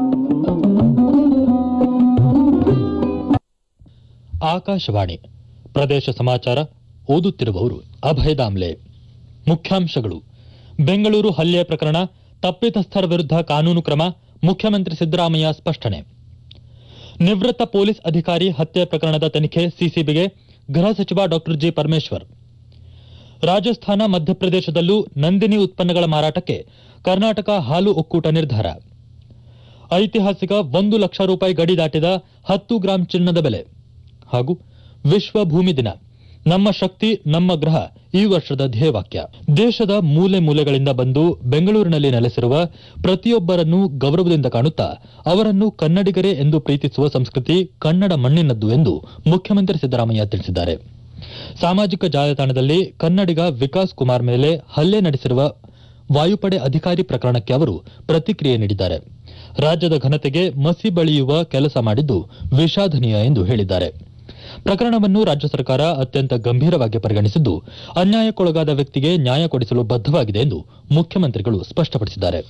ಆಕಾಶವಾಣಿ ಪ್ರದೇಶ ಸಮಾಚಾರ ಓದುತ್ತಿರುವವರು ಅಭಯ ದಾಮ್ಲೆ ಮುಖ್ಯಾಂಶಗಳು ಬೆಂಗಳೂರು ಹಲ್ಲೆ ಪ್ರಕರಣ ತಪ್ಪಿತಸ್ಥರ ವಿರುದ್ಧ ಕಾನೂನು ಕ್ರಮ ಮುಖ್ಯಮಂತ್ರಿ ಸಿದ್ದರಾಮಯ್ಯ ಸ್ಪಷ್ಟನೆ ನಿವೃತ್ತ ಪೊಲೀಸ್ ಅಧಿಕಾರಿ ಹತ್ಯೆ ಪ್ರಕರಣದ ತನಿಖೆ ಸಿಸಿಬಿಗೆ ಗೃಹ ಸಚಿವ ಡಾ ಜಿ ಪರಮೇಶ್ವರ್ ರಾಜಸ್ಥಾನ ಮಧ್ಯಪ್ರದೇಶದಲ್ಲೂ ನಂದಿನಿ ಉತ್ಪನ್ನಗಳ ಮಾರಾಟಕ್ಕೆ ಕರ್ನಾಟಕ ಹಾಲು ಒಕ್ಕೂಟ ನಿರ್ಧಾರ ಐತಿಹಾಸಿಕ ಒಂದು ಲಕ್ಷ ರೂಪಾಯಿ ಗಡಿ ದಾಟಿದ ಹತ್ತು ಗ್ರಾಂ ಚಿನ್ನದ ಬೆಲೆ ಹಾಗೂ ವಿಶ್ವ ಭೂಮಿ ದಿನ ನಮ್ಮ ಶಕ್ತಿ ನಮ್ಮ ಗ್ರಹ ಈ ವರ್ಷದ ಧ್ಯೇಯವಾಕ್ಯ ದೇಶದ ಮೂಲೆ ಮೂಲೆಗಳಿಂದ ಬಂದು ಬೆಂಗಳೂರಿನಲ್ಲಿ ನೆಲೆಸಿರುವ ಪ್ರತಿಯೊಬ್ಬರನ್ನೂ ಗೌರವದಿಂದ ಕಾಣುತ್ತಾ ಅವರನ್ನು ಕನ್ನಡಿಗರೇ ಎಂದು ಪ್ರೀತಿಸುವ ಸಂಸ್ಕೃತಿ ಕನ್ನಡ ಮಣ್ಣಿನದ್ದು ಎಂದು ಮುಖ್ಯಮಂತ್ರಿ ಸಿದ್ದರಾಮಯ್ಯ ತಿಳಿಸಿದ್ದಾರೆ ಸಾಮಾಜಿಕ ಜಾಲತಾಣದಲ್ಲಿ ಕನ್ನಡಿಗ ವಿಕಾಸ್ ಕುಮಾರ್ ಮೇಲೆ ಹಲ್ಲೆ ನಡೆಸಿರುವ ವಾಯುಪಡೆ ಅಧಿಕಾರಿ ಪ್ರಕರಣಕ್ಕೆ ಅವರು ಪ್ರತಿಕ್ರಿಯೆ ನೀಡಿದ್ದಾರೆ ರಾಜ್ಯದ ಘನತೆಗೆ ಮಸಿ ಬಳಿಯುವ ಕೆಲಸ ಮಾಡಿದ್ದು ವಿಷಾದನೀಯ ಎಂದು ಹೇಳಿದ್ದಾರೆ ಪ್ರಕರಣವನ್ನು ರಾಜ್ಯ ಸರ್ಕಾರ ಅತ್ಯಂತ ಗಂಭೀರವಾಗಿ ಪರಿಗಣಿಸಿದ್ದು ಅನ್ಯಾಯಕ್ಕೊಳಗಾದ ವ್ಯಕ್ತಿಗೆ ನ್ಯಾಯ ಕೊಡಿಸಲು ಬದ್ದವಾಗಿದೆ ಎಂದು ಮುಖ್ಯಮಂತ್ರಿಗಳು ಸ್ಪಷ್ಟಪಡಿಸಿದ್ದಾರೆ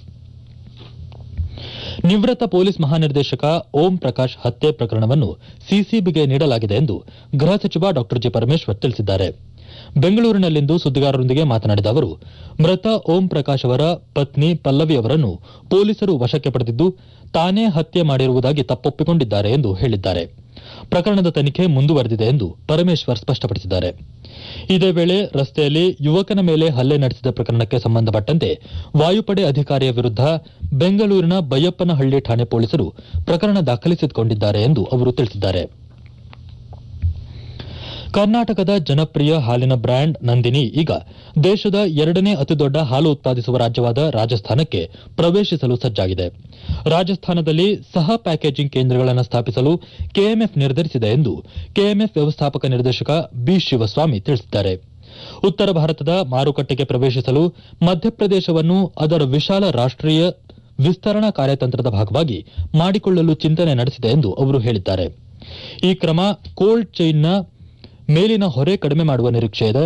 ನಿವೃತ್ತ ಪೊಲೀಸ್ ಮಹಾನಿರ್ದೇಶಕ ಓಂ ಪ್ರಕಾಶ್ ಹತ್ಯೆ ಪ್ರಕರಣವನ್ನು ಸಿಸಿಬಿಗೆ ನೀಡಲಾಗಿದೆ ಎಂದು ಗೃಹ ಸಚಿವ ಡಾ ಜಿ ಪರಮೇಶ್ವರ್ ತಿಳಿಸಿದ್ದಾರೆ ಬೆಂಗಳೂರಿನಲ್ಲಿಂದು ಸುದ್ದಿಗಾರರೊಂದಿಗೆ ಮಾತನಾಡಿದ ಅವರು ಮೃತ ಓಂ ಪ್ರಕಾಶ್ ಅವರ ಪತ್ನಿ ಪಲ್ಲವಿ ಅವರನ್ನು ಪೊಲೀಸರು ವಶಕ್ಕೆ ಪಡೆದಿದ್ದು ತಾನೇ ಹತ್ಯೆ ಮಾಡಿರುವುದಾಗಿ ತಪ್ಪೊಪ್ಪಿಕೊಂಡಿದ್ದಾರೆ ಎಂದು ಹೇಳಿದ್ದಾರೆ ಪ್ರಕರಣದ ತನಿಖೆ ಮುಂದುವರೆದಿದೆ ಎಂದು ಪರಮೇಶ್ವರ್ ಸ್ಪಷ್ಟಪಡಿಸಿದ್ದಾರೆ ಇದೇ ವೇಳೆ ರಸ್ತೆಯಲ್ಲಿ ಯುವಕನ ಮೇಲೆ ಹಲ್ಲೆ ನಡೆಸಿದ ಪ್ರಕರಣಕ್ಕೆ ಸಂಬಂಧಪಟ್ಟಂತೆ ವಾಯುಪಡೆ ಅಧಿಕಾರಿಯ ವಿರುದ್ಧ ಬೆಂಗಳೂರಿನ ಬೈಯಪ್ಪನಹಳ್ಳಿ ಠಾಣೆ ಪೊಲೀಸರು ಪ್ರಕರಣ ದಾಖಲಿಸಿಕೊಂಡಿದ್ದಾರೆ ಎಂದು ಅವರು ತಿಳಿಸಿದ್ದಾರೆ ಕರ್ನಾಟಕದ ಜನಪ್ರಿಯ ಹಾಲಿನ ಬ್ರ್ಯಾಂಡ್ ನಂದಿನಿ ಈಗ ದೇಶದ ಎರಡನೇ ಅತಿದೊಡ್ಡ ಹಾಲು ಉತ್ಪಾದಿಸುವ ರಾಜ್ಯವಾದ ರಾಜಸ್ಥಾನಕ್ಕೆ ಪ್ರವೇಶಿಸಲು ಸಜ್ಜಾಗಿದೆ ರಾಜಸ್ಥಾನದಲ್ಲಿ ಸಹ ಪ್ಯಾಕೇಜಿಂಗ್ ಕೇಂದ್ರಗಳನ್ನು ಸ್ಥಾಪಿಸಲು ಕೆಎಂಎಫ್ ನಿರ್ಧರಿಸಿದೆ ಎಂದು ಕೆಎಂಎಫ್ ವ್ಯವಸ್ಥಾಪಕ ನಿರ್ದೇಶಕ ಬಿ ಶಿವಸ್ವಾಮಿ ತಿಳಿಸಿದ್ದಾರೆ ಉತ್ತರ ಭಾರತದ ಮಾರುಕಟ್ಟೆಗೆ ಪ್ರವೇಶಿಸಲು ಮಧ್ಯಪ್ರದೇಶವನ್ನು ಅದರ ವಿಶಾಲ ರಾಷ್ಟೀಯ ವಿಸ್ತರಣಾ ಕಾರ್ಯತಂತ್ರದ ಭಾಗವಾಗಿ ಮಾಡಿಕೊಳ್ಳಲು ಚಿಂತನೆ ನಡೆಸಿದೆ ಎಂದು ಅವರು ಹೇಳಿದ್ದಾರೆ ಈ ಕ್ರಮ ಕೋಲ್ಡ್ ಚೈನ್ನ ಮೇಲಿನ ಹೊರೆ ಕಡಿಮೆ ಮಾಡುವ ನಿರೀಕ್ಷೆ ಇದೆ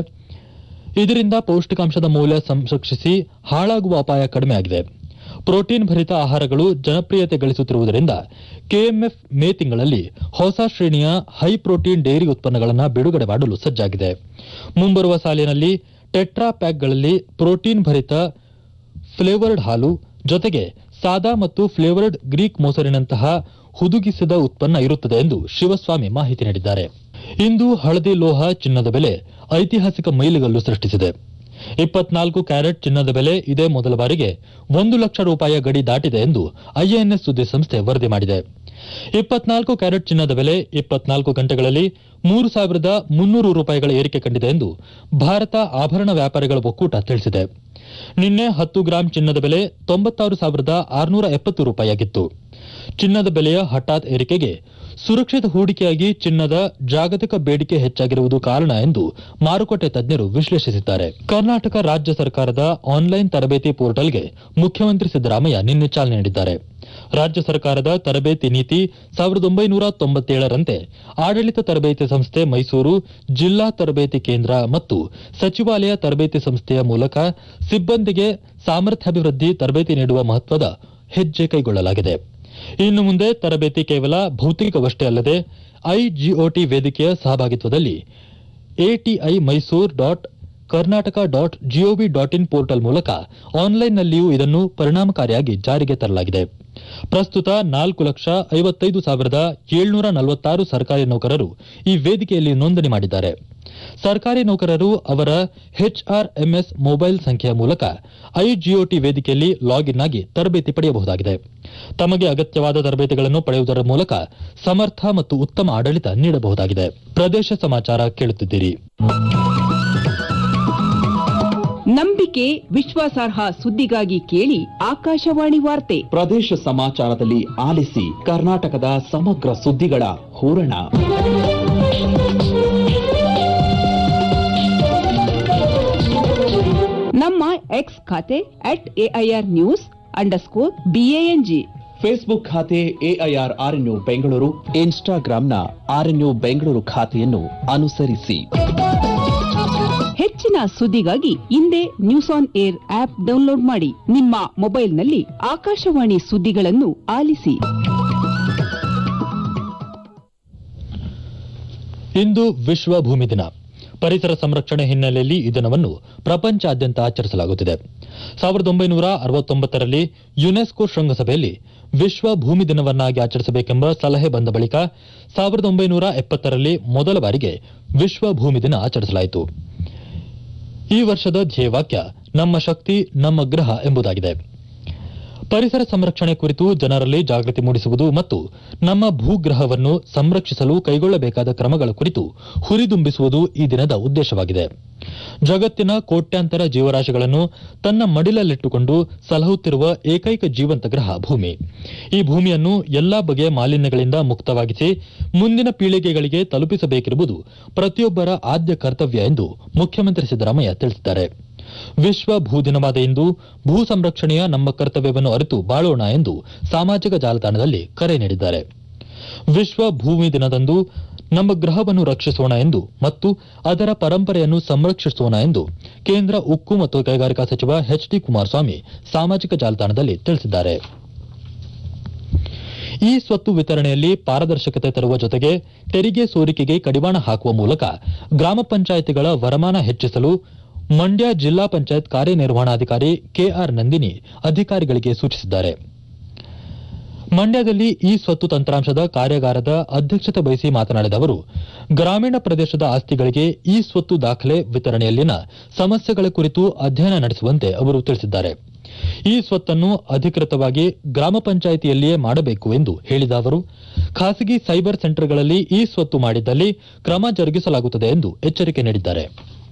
ಇದರಿಂದ ಪೌಷ್ಟಿಕಾಂಶದ ಮೌಲ್ಯ ಸಂರಕ್ಷಿಸಿ ಹಾಳಾಗುವ ಅಪಾಯ ಕಡಿಮೆಯಾಗಿದೆ ಪ್ರೋಟೀನ್ ಭರಿತ ಆಹಾರಗಳು ಜನಪ್ರಿಯತೆ ಗಳಿಸುತ್ತಿರುವುದರಿಂದ ಕೆಎಂಎಫ್ ಮೇ ತಿಂಗಳಲ್ಲಿ ಹೊಸ ಶ್ರೇಣಿಯ ಹೈ ಪ್ರೋಟೀನ್ ಡೈರಿ ಉತ್ಪನ್ನಗಳನ್ನು ಬಿಡುಗಡೆ ಮಾಡಲು ಸಜ್ಜಾಗಿದೆ ಮುಂಬರುವ ಸಾಲಿನಲ್ಲಿ ಟೆಟ್ರಾ ಪ್ಯಾಕ್ಗಳಲ್ಲಿ ಪ್ರೋಟೀನ್ ಭರಿತ ಫ್ಲೇವರ್ಡ್ ಹಾಲು ಜೊತೆಗೆ ಸಾದಾ ಮತ್ತು ಫ್ಲೇವರ್ಡ್ ಗ್ರೀಕ್ ಮೊಸರಿನಂತಹ ಹುದುಗಿಸಿದ ಉತ್ಪನ್ನ ಇರುತ್ತದೆ ಎಂದು ಶಿವಸ್ವಾಮಿ ಮಾಹಿತಿ ನೀಡಿದ್ದಾರೆ ಇಂದು ಹಳದಿ ಲೋಹ ಚಿನ್ನದ ಬೆಲೆ ಐತಿಹಾಸಿಕ ಮೈಲಿಗಲ್ಲು ಸೃಷ್ಟಿಸಿದೆ ಇಪ್ಪತ್ನಾಲ್ಕು ಕ್ಯಾರೆಟ್ ಚಿನ್ನದ ಬೆಲೆ ಇದೇ ಮೊದಲ ಬಾರಿಗೆ ಒಂದು ಲಕ್ಷ ರೂಪಾಯಿಯ ಗಡಿ ದಾಟಿದೆ ಎಂದು ಐಎನ್ಎಸ್ ಸುದ್ದಿ ಸಂಸ್ಥೆ ವರದಿ ಮಾಡಿದೆ ಇಪ್ಪತ್ನಾಲ್ಕು ಕ್ಯಾರೆಟ್ ಚಿನ್ನದ ಬೆಲೆ ಇಪ್ಪತ್ನಾಲ್ಕು ಗಂಟೆಗಳಲ್ಲಿ ಮೂರು ಸಾವಿರದ ಮುನ್ನೂರು ರೂಪಾಯಿಗಳ ಏರಿಕೆ ಕಂಡಿದೆ ಎಂದು ಭಾರತ ಆಭರಣ ವ್ಯಾಪಾರಿಗಳ ಒಕ್ಕೂಟ ತಿಳಿಸಿದೆ ನಿನ್ನೆ ಹತ್ತು ಗ್ರಾಂ ಚಿನ್ನದ ಬೆಲೆ ತೊಂಬತ್ತಾರು ಸಾವಿರದ ಆರುನೂರ ಎಪ್ಪತ್ತು ರೂಪಾಯಿಯಾಗಿತ್ತು ಚಿನ್ನದ ಬೆಲೆಯ ಹಠಾತ್ ಏರಿಕೆಗೆ ಸುರಕ್ಷಿತ ಹೂಡಿಕೆಯಾಗಿ ಚಿನ್ನದ ಜಾಗತಿಕ ಬೇಡಿಕೆ ಹೆಚ್ಚಾಗಿರುವುದು ಕಾರಣ ಎಂದು ಮಾರುಕಟ್ಟೆ ತಜ್ಞರು ವಿಶ್ಲೇಷಿಸಿದ್ದಾರೆ ಕರ್ನಾಟಕ ರಾಜ್ಯ ಸರ್ಕಾರದ ಆನ್ಲೈನ್ ತರಬೇತಿ ಪೋರ್ಟಲ್ಗೆ ಮುಖ್ಯಮಂತ್ರಿ ಸಿದ್ದರಾಮಯ್ಯ ನಿನ್ನೆ ಚಾಲನೆ ನೀಡಿದ್ದಾರೆ ರಾಜ್ಯ ಸರ್ಕಾರದ ತರಬೇತಿ ನೀತಿ ಸಾವಿರದ ಒಂಬೈನೂರ ತೊಂಬತ್ತೇಳರಂತೆ ಆಡಳಿತ ತರಬೇತಿ ಸಂಸ್ಥೆ ಮೈಸೂರು ಜಿಲ್ಲಾ ತರಬೇತಿ ಕೇಂದ್ರ ಮತ್ತು ಸಚಿವಾಲಯ ತರಬೇತಿ ಸಂಸ್ಥೆಯ ಮೂಲಕ ಸಿಬ್ಬಂದಿಗೆ ಸಾಮರ್ಥ್ಯಾಭಿವೃದ್ಧಿ ತರಬೇತಿ ನೀಡುವ ಮಹತ್ವದ ಹೆಜ್ಜೆ ಕೈಗೊಳ್ಳಲಾಗಿದೆ ಇನ್ನು ಮುಂದೆ ತರಬೇತಿ ಕೇವಲ ಭೌತಿಕವಷ್ಟೇ ಅಲ್ಲದೆ ಐಜಿಒಟಿ ವೇದಿಕೆಯ ಸಹಭಾಗಿತ್ವದಲ್ಲಿ ATI Mysuru dot Karnataka dot GOV dot in portal ಮೂಲಕ ಆನ್ಲೈನ್ನಲ್ಲಿಯೂ ಇದನ್ನು ಪರಿಣಾಮಕಾರಿಯಾಗಿ ಜಾರಿಗೆ ತರಲಾಗಿದೆ ಪ್ರಸ್ತುತ ನಾಲ್ಕು ಲಕ್ಷ ಐವತ್ತೈದು ಸಾವಿರದ ಏಳ್ನೂರ ನಲವತ್ತಾರು ಸರ್ಕಾರಿ ನೌಕರರು ಈ ವೇದಿಕೆಯಲ್ಲಿ ನೋಂದಣಿ ಮಾಡಿದ್ದಾರೆ ಸರ್ಕಾರಿ ನೌಕರರು ಅವರ ಎಚ್ಆರ್ಎಂಎಸ್ ಮೊಬೈಲ್ ಸಂಖ್ಯೆಯ ಮೂಲಕ ಐಜಿಒಟಿ ವೇದಿಕೆಯಲ್ಲಿ ಲಾಗಿನ್ ಆಗಿ ತರಬೇತಿ ಪಡೆಯಬಹುದಾಗಿದೆ ತಮಗೆ ಅಗತ್ಯವಾದ ತರಬೇತಿಗಳನ್ನು ಪಡೆಯುವುದರ ಮೂಲಕ ಸಮರ್ಥ ಮತ್ತು ಉತ್ತಮ ಆಡಳಿತ ನೀಡಬಹುದಾಗಿದೆ ಪ್ರದೇಶ ಸಮಾಚಾರ ಕೇಳುತ್ತಿದ್ದೀರಿ ನಂಬಿಕೆ ವಿಶ್ವಾಸಾರ್ಹ ಸುದ್ದಿಗಾಗಿ ಕೇಳಿ ಆಕಾಶವಾಣಿ ವಾರ್ತೆ ಪ್ರದೇಶ ಸಮಾಚಾರದಲ್ಲಿ ಆಲಿಸಿ ಕರ್ನಾಟಕದ ಸಮಗ್ರ ಸುದ್ದಿಗಳ ಹೂರಣ ನಮ್ಮ ಎಕ್ಸ್ ಖಾತೆ at AIR news underscore BANG Facebook ಖಾತೆ ಎಐಆರ್ ಆರ್ಎನ್ಯು ಬೆಂಗಳೂರು ಇನ್ಸ್ಟಾಗ್ರಾಂನ ಆರ್ಎನ್ಯು ಬೆಂಗಳೂರು ಖಾತೆಯನ್ನು ಅನುಸರಿಸಿ ಹೆಚ್ಚಿನ ಹೆಚ್ಚಿನ ಸುದ್ದಿಗಾಗಿ ಹಿಂದೆ news on air app download ಮಾಡಿ ನಿಮ್ಮ ಮೊಬೈಲ್ನಲ್ಲಿ ಆಕಾಶವಾಣಿ ಸುದ್ದಿಗಳನ್ನು ಆಲಿಸಿ ಇಂದು ವಿಶ್ವ ಭೂಮಿ ದಿನ ಪರಿಸರ ಸಂರಕ್ಷಣೆ ಹಿನ್ನೆಲೆಯಲ್ಲಿ ಈ ದಿನವನ್ನು ಪ್ರಪಂಚಾದ್ಯಂತ ಆಚರಿಸಲಾಗುತ್ತಿದೆ ಸಾವಿರದ ಒಂಬೈನೂರ ಅರವತ್ತೊಂಬತ್ತರಲ್ಲಿ ಯುನೆಸ್ಕೋ ಶೃಂಗಸಭೆಯಲ್ಲಿ ವಿಶ್ವ ಭೂಮಿ ದಿನವನ್ನಾಗಿ ಆಚರಿಸಬೇಕೆಂಬ ಸಲಹೆ ಬಂದ ಬಳಿಕ ಸಾವಿರದ ಒಂಬೈನೂರ ಎಪ್ಪತ್ತರಲ್ಲಿ ಮೊದಲ ಬಾರಿಗೆ ವಿಶ್ವ ಭೂಮಿ ದಿನ ಆಚರಿಸಲಾಯಿತು ಈ ವರ್ಷದ ಧ್ಯೇಯವಾಕ್ಯ ನಮ್ಮ ಶಕ್ತಿ ನಮ್ಮ ಗ್ರಹ ಎಂಬುದಾಗಿದೆ ಪರಿಸರ ಸಂರಕ್ಷಣೆ ಕುರಿತು ಜನರಲ್ಲಿ ಜಾಗೃತಿ ಮೂಡಿಸುವುದು ಮತ್ತು ನಮ್ಮ ಭೂಗ್ರಹವನ್ನು ಸಂರಕ್ಷಿಸಲು ಕೈಗೊಳ್ಳಬೇಕಾದ ಕ್ರಮಗಳ ಕುರಿತು ಹುರಿದುಂಬಿಸುವುದು ಈ ದಿನದ ಉದ್ದೇಶವಾಗಿದೆ ಜಗತ್ತಿನ ಕೋಟ್ಯಾಂತರ ಜೀವರಾಶಿಗಳನ್ನು ತನ್ನ ಮಡಿಲಲ್ಲಿಟ್ಟುಕೊಂಡು ಸಲಹುತ್ತಿರುವ ಏಕೈಕ ಜೀವಂತ ಗ್ರಹ ಭೂಮಿ ಈ ಭೂಮಿಯನ್ನು ಎಲ್ಲಾ ಬಗೆಯ ಮಾಲಿನ್ಯಗಳಿಂದ ಮುಕ್ತವಾಗಿಸಿ ಮುಂದಿನ ಪೀಳಿಗೆಗಳಿಗೆ ತಲುಪಿಸಬೇಕಿರುವುದು ಪ್ರತಿಯೊಬ್ಬರ ಆದ್ಯ ಕರ್ತವ್ಯ ಎಂದು ಮುಖ್ಯಮಂತ್ರಿ ಸಿದ್ದರಾಮಯ್ಯ ತಿಳಿಸಿದ್ದಾರೆ ವಿಶ್ವ ಭೂ ದಿನವಾದ ಇಂದು ಭೂ ಸಂರಕ್ಷಣೆಯ ನಮ್ಮ ಕರ್ತವ್ಯವನ್ನು ಅರಿತು ಬಾಳೋಣ ಎಂದು ಸಾಮಾಜಿಕ ಜಾಲತಾಣದಲ್ಲಿ ಕರೆ ನೀಡಿದ್ದಾರೆ ವಿಶ್ವ ಭೂಮಿ ದಿನದಂದು ನಮ್ಮ ಗ್ರಹವನ್ನು ರಕ್ಷಿಸೋಣ ಎಂದು ಮತ್ತು ಅದರ ಪರಂಪರೆಯನ್ನು ಸಂರಕ್ಷಿಸೋಣ ಎಂದು ಕೇಂದ್ರ ಉಕ್ಕು ಮತ್ತು ಕೈಗಾರಿಕಾ ಸಚಿವ ಎಚ್ ಡಿ ಕುಮಾರಸ್ವಾಮಿ ಸಾಮಾಜಿಕ ಜಾಲತಾಣದಲ್ಲಿ ತಿಳಿಸಿದ್ದಾರೆ ಈ ಸ್ವತ್ತು ವಿತರಣೆಯಲ್ಲಿ ಪಾರದರ್ಶಕತೆ ತರುವ ಜೊತೆಗೆ ತೆರಿಗೆ ಸೋರಿಕೆಗೆ ಕಡಿವಾಣ ಹಾಕುವ ಮೂಲಕ ಗ್ರಾಮ ಪಂಚಾಯಿತಿಗಳ ವರಮಾನ ಹೆಚ್ಚಿಸಲು ಮಂಡ್ಯ ಜಿಲ್ಲಾ ಪಂಚಾಯತ್ ಕಾರ್ಯನಿರ್ವಹಣಾಧಿಕಾರಿ ಕೆಆರ್ ನಂದಿನಿ ಅಧಿಕಾರಿಗಳಿಗೆ ಸೂಚಿಸಿದ್ದಾರೆ ಮಂಡ್ಯದಲ್ಲಿ ಈ ಸ್ವತ್ತು ತಂತ್ರಾಂಶದ ಕಾರ್ಯಾಗಾರದ ಅಧ್ಯಕ್ಷತೆ ವಹಿಸಿ ಮಾತನಾಡಿದ ಅವರು ಗ್ರಾಮೀಣ ಪ್ರದೇಶದ ಆಸ್ತಿಗಳಿಗೆ ಈ ಸ್ವತ್ತು ದಾಖಲೆ ವಿತರಣೆಯಲ್ಲಿನ ಸಮಸ್ಯೆಗಳ ಕುರಿತು ಅಧ್ಯಯನ ನಡೆಸುವಂತೆ ಅವರು ತಿಳಿಸಿದ್ದಾರೆ ಈ ಸ್ವತ್ತನ್ನು ಅಧಿಕೃತವಾಗಿ ಗ್ರಾಮ ಪಂಚಾಯಿತಿಯಲ್ಲಿಯೇ ಮಾಡಬೇಕು ಎಂದು ಹೇಳಿದ ಅವರು ಖಾಸಗಿ ಸೈಬರ್ ಸೆಂಟರ್ಗಳಲ್ಲಿ ಈ ಸ್ವತ್ತು ಮಾಡಿದ್ದಲ್ಲಿ ಕ್ರಮ ಜರುಗಿಸಲಾಗುತ್ತದೆ ಎಂದು ಎಚ್ಚರಿಕೆ ನೀಡಿದ್ದಾರೆ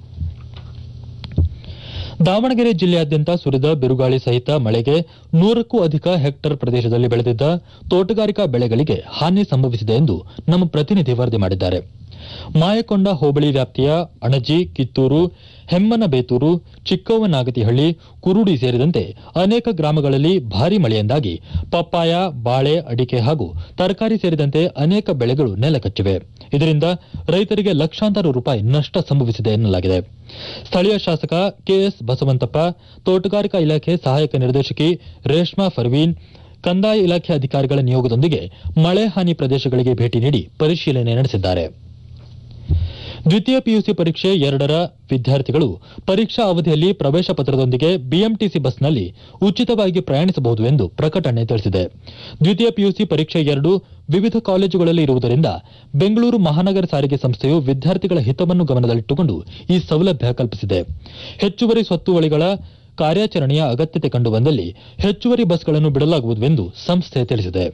ದಾವಣಗೆರೆ ಜಿಲ್ಲೆಯಾದ್ಯಂತ ಸುರಿದ ಬಿರುಗಾಳಿ ಸಹಿತ ಮಳೆಗೆ ನೂರಕ್ಕೂ ಅಧಿಕ ಹೆಕ್ಟೇರ್ ಪ್ರದೇಶದಲ್ಲಿ ಬೆಳೆದಿದ್ದ ತೋಟಗಾರಿಕಾ ಬೆಳೆಗಳಿಗೆ ಹಾನಿ ಸಂಭವಿಸಿದೆ ಎಂದು ನಮ್ಮ ಪ್ರತಿನಿಧಿ ವರದಿ ಮಾಡಿದ್ದಾರೆ ಮಾಯಕೊಂಡ ಹೋಬಳಿ ವ್ಯಾಪ್ತಿಯ ಅಣಜಿ ಕಿತ್ತೂರು ಹೆಮ್ಮನಬೇತೂರು ಚಿಕ್ಕವ್ವನಾಗತಿಹಳ್ಳಿ ಕುರುಡಿ ಸೇರಿದಂತೆ ಅನೇಕ ಗ್ರಾಮಗಳಲ್ಲಿ ಭಾರೀ ಮಳೆಯಿಂದಾಗಿ ಪಪ್ಪಾಯ ಬಾಳೆ ಅಡಿಕೆ ಹಾಗೂ ತರಕಾರಿ ಸೇರಿದಂತೆ ಅನೇಕ ಬೆಳೆಗಳು ನೆಲಕಚ್ಚಿವೆ ಇದರಿಂದ ರೈತರಿಗೆ ಲಕ್ಷಾಂತರ ರೂಪಾಯಿ ನಷ್ಟ ಸಂಭವಿಸಿದೆ ಎನ್ನಲಾಗಿದೆ ಸ್ಥಳೀಯ ಶಾಸಕ ಕೆಎಸ್ ಬಸವಂತಪ್ಪ ತೋಟಗಾರಿಕಾ ಇಲಾಖೆ ಸಹಾಯಕ ನಿರ್ದೇಶಕಿ ರೇಷ್ಮಾ ಫರ್ವೀನ್ ಕಂದಾಯ ಇಲಾಖೆ ಅಧಿಕಾರಿಗಳ ನಿಯೋಗದೊಂದಿಗೆ ಮಳೆ ಹಾನಿ ಪ್ರದೇಶಗಳಿಗೆ ಭೇಟಿ ನೀಡಿ ಪರಿಶೀಲನೆ ನಡೆಸಿದ್ದಾರೆ ದ್ವಿತೀಯ ಪಿಯುಸಿ ಪರೀಕ್ಷೆ ಎರಡರ ವಿದ್ಯಾರ್ಥಿಗಳು ಪರೀಕ್ಷಾ ಅವಧಿಯಲ್ಲಿ ಪ್ರವೇಶ ಪತ್ರದೊಂದಿಗೆ ಬಿಎಂಟಿಸಿ ಬಸ್ನಲ್ಲಿ ಉಚಿತವಾಗಿ ಪ್ರಯಾಣಿಸಬಹುದು ಎಂದು ಪ್ರಕಟಣೆ ತಿಳಿಸಿದೆ ದ್ವಿತೀಯ ಪಿಯುಸಿ ಪರೀಕ್ಷೆ ಎರಡು ವಿವಿಧ ಕಾಲೇಜುಗಳಲ್ಲಿ ಇರುವುದರಿಂದ ಬೆಂಗಳೂರು ಮಹಾನಗರ ಸಾರಿಗೆ ಸಂಸ್ಥೆಯು ವಿದ್ಯಾರ್ಥಿಗಳ ಹಿತವನ್ನು ಗಮನದಲ್ಲಿಟ್ಟುಕೊಂಡು ಈ ಸೌಲಭ್ಯ ಕಲ್ಪಿಸಿದೆ ಹೆಚ್ಚುವರಿ ಸ್ವತ್ತುವಳಿಗಳ ಕಾರ್ಯಾಚರಣೆಯ ಅಗತ್ಯತೆ ಕಂಡುಬಂದಲ್ಲಿ ಹೆಚ್ಚುವರಿ ಬಸ್ಗಳನ್ನು ಬಿಡಲಾಗುವುದು ಎಂದು ಸಂಸ್ಥೆ ತಿಳಿಸಿದೆ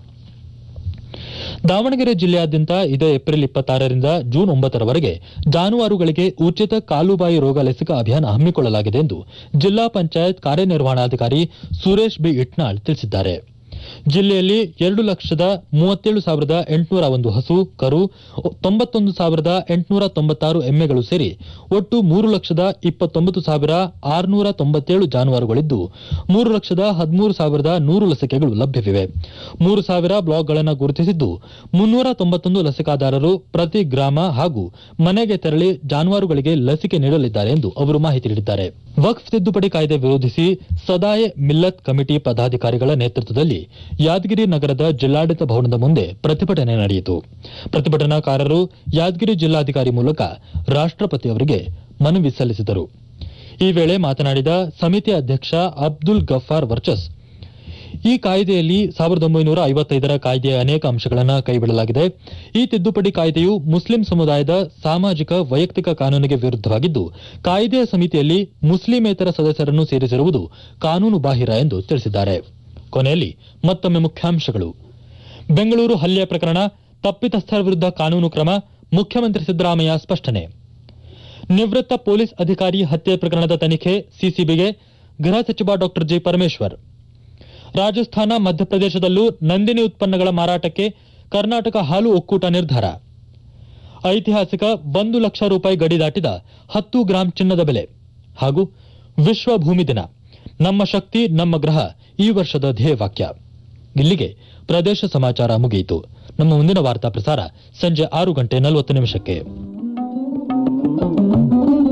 ದಾವಣಗೆರೆ ಜಿಲ್ಲೆಯಾದ್ಯಂತ ಇದೇ ಏಪ್ರಿಲ್ ಇಪ್ಪತ್ತಾರರಿಂದ ಜೂನ್ ಒಂಬತ್ತರವರೆಗೆ ಜಾನುವಾರುಗಳಿಗೆ ಉಚಿತ ಕಾಲುಬಾಯಿ ರೋಗ ಲಸಿಕಾ ಅಭಿಯಾನ ಹಮ್ಮಿಕೊಳ್ಳಲಾಗಿದೆ ಎಂದು ಜಿಲ್ಲಾ ಪಂಚಾಯತ್ ಕಾರ್ಯನಿರ್ವಹಣಾಧಿಕಾರಿ ಸುರೇಶ್ ಬಿ ಇಟ್ನಾಳ್ ತಿಳಿಸಿದ್ದಾರೆ ಜಿಲ್ಲೆಯಲ್ಲಿ ಎರಡು ಲಕ್ಷದ ಮೂವತ್ತೇಳು ಸಾವಿರದ ಎಂಟುನೂರ ಒಂದು ಹಸು ಕರು ತೊಂಬತ್ತೊಂದು ಸಾವಿರದ ಎಂಟುನೂರ ತೊಂಬತ್ತಾರು ಎಮ್ಮೆಗಳು ಸೇರಿ ಒಟ್ಟು ಮೂರು ಲಕ್ಷದ ಇಪ್ಪತ್ತೊಂಬತ್ತು ಸಾವಿರ ಆರುನೂರ ತೊಂಬತ್ತೇಳು ಜಾನುವಾರುಗಳಿದ್ದು ಮೂರು ಲಕ್ಷದ ಹದಿಮೂರು ಸಾವಿರದ ನೂರು ಲಸಿಕೆಗಳು ಲಭ್ಯವಿವೆ ಮೂರು ಸಾವಿರ ಬ್ಲಾಕ್ಗಳನ್ನು ಗುರುತಿಸಿದ್ದು ಮುನ್ನೂರ ತೊಂಬತ್ತೊಂದು ಲಸಿಕಾದಾರರು ಪ್ರತಿ ಗ್ರಾಮ ಹಾಗೂ ಮನೆಗೆ ತೆರಳಿ ಜಾನುವಾರುಗಳಿಗೆ ಲಸಿಕೆ ನೀಡಲಿದ್ದಾರೆ ಎಂದು ಅವರು ಮಾಹಿತಿ ನೀಡಿದ್ದಾರೆ ವಕ್ಫ್ ತಿದ್ದುಪಡಿ ಕಾಯ್ದೆ ವಿರೋಧಿಸಿ ಸದಾಯ್ ಮಿಲ್ಲತ್ ಕಮಿಟಿ ಪದಾಧಿಕಾರಿಗಳ ನೇತೃತ್ವದಲ್ಲಿ ಯಾದಗಿರಿ ನಗರದ ಜಿಲ್ಲಾಡಳಿತ ಭವನದ ಮುಂದೆ ಪ್ರತಿಭಟನೆ ನಡೆಯಿತು ಪ್ರತಿಭಟನಾಕಾರರು ಯಾದಗಿರಿ ಜಿಲ್ಲಾಧಿಕಾರಿ ಮೂಲಕ ರಾಷ್ಟ್ರಪತಿ ಅವರಿಗೆ ಮನವಿ ಸಲ್ಲಿಸಿದರು ಈ ವೇಳೆ ಮಾತನಾಡಿದ ಸಮಿತಿ ಅಧ್ಯಕ್ಷ ಅಬ್ದುಲ್ ಗಫಾರ್ ವರ್ಚಸ್ ಈ ಕಾಯ್ದೆಯಲ್ಲಿ ಸಾವಿರದ ಒಂಬೈನೂರ ಐವತ್ತೈದರ ಕಾಯ್ದೆಯ ಅನೇಕ ಅಂಶಗಳನ್ನು ಕೈಬಿಡಲಾಗಿದೆ ಈ ತಿದ್ದುಪಡಿ ಕಾಯ್ದೆಯು ಮುಸ್ಲಿಂ ಸಮುದಾಯದ ಸಾಮಾಜಿಕ ವೈಯಕ್ತಿಕ ಕಾನೂನಿಗೆ ವಿರುದ್ಧವಾಗಿದ್ದು ಕಾಯ್ದೆಯ ಸಮಿತಿಯಲ್ಲಿ ಮುಸ್ಲಿಮೇತರ ಸದಸ್ಯರನ್ನು ಸೇರಿಸಿರುವುದು ಕಾನೂನು ಬಾಹಿರ ಎಂದು ತಿಳಿಸಿದ್ದಾರೆ ಕೊನೆಯಲ್ಲಿ ಮತ್ತೊಮ್ಮೆ ಮುಖ್ಯಾಂಶಗಳು ಬೆಂಗಳೂರು ಹಲ್ಲೆ ಪ್ರಕರಣ ತಪ್ಪಿತಸ್ಥರ ವಿರುದ್ಧ ಕಾನೂನು ಕ್ರಮ ಮುಖ್ಯಮಂತ್ರಿ ಸಿದ್ದರಾಮಯ್ಯ ಸ್ಪಷ್ಟನೆ ನಿವೃತ್ತ ಪೊಲೀಸ್ ಅಧಿಕಾರಿ ಹತ್ಯೆ ಪ್ರಕರಣದ ತನಿಖೆ ಸಿಸಿಬಿಗೆ ಗೃಹ ಸಚಿವ ಡಾ ಜಿ ಪರಮೇಶ್ವರ್ ರಾಜಸ್ಥಾನ ಮಧ್ಯಪ್ರದೇಶದಲ್ಲೂ ನಂದಿನಿ ಉತ್ಪನ್ನಗಳ ಮಾರಾಟಕ್ಕೆ ಕರ್ನಾಟಕ ಹಾಲು ಒಕ್ಕೂಟ ನಿರ್ಧಾರ ಐತಿಹಾಸಿಕ ಒಂದು ಲಕ್ಷ ರೂಪಾಯಿ ಗಡಿ ದಾಟಿದ ಹತ್ತು ಗ್ರಾಂ ಚಿನ್ನದ ಬೆಲೆ ಹಾಗೂ ವಿಶ್ವ ಭೂಮಿ ದಿನ ನಮ್ಮ ಶಕ್ತಿ ನಮ್ಮ ಗ್ರಹ ಈ ವರ್ಷದ ಧ್ಯೇಯವಾಕ್ಯ ಇಲ್ಲಿಗೆ ಪ್ರದೇಶ ಸಮಾಚಾರ ಮುಗಿಯಿತು ನಮ್ಮ ಮುಂದಿನ ವಾರ್ತಾ ಪ್ರಸಾರ ಸಂಜೆ ಆರು ಗಂಟೆ ನಲವತ್ತು ನಿಮಿಷಕ್ಕೆ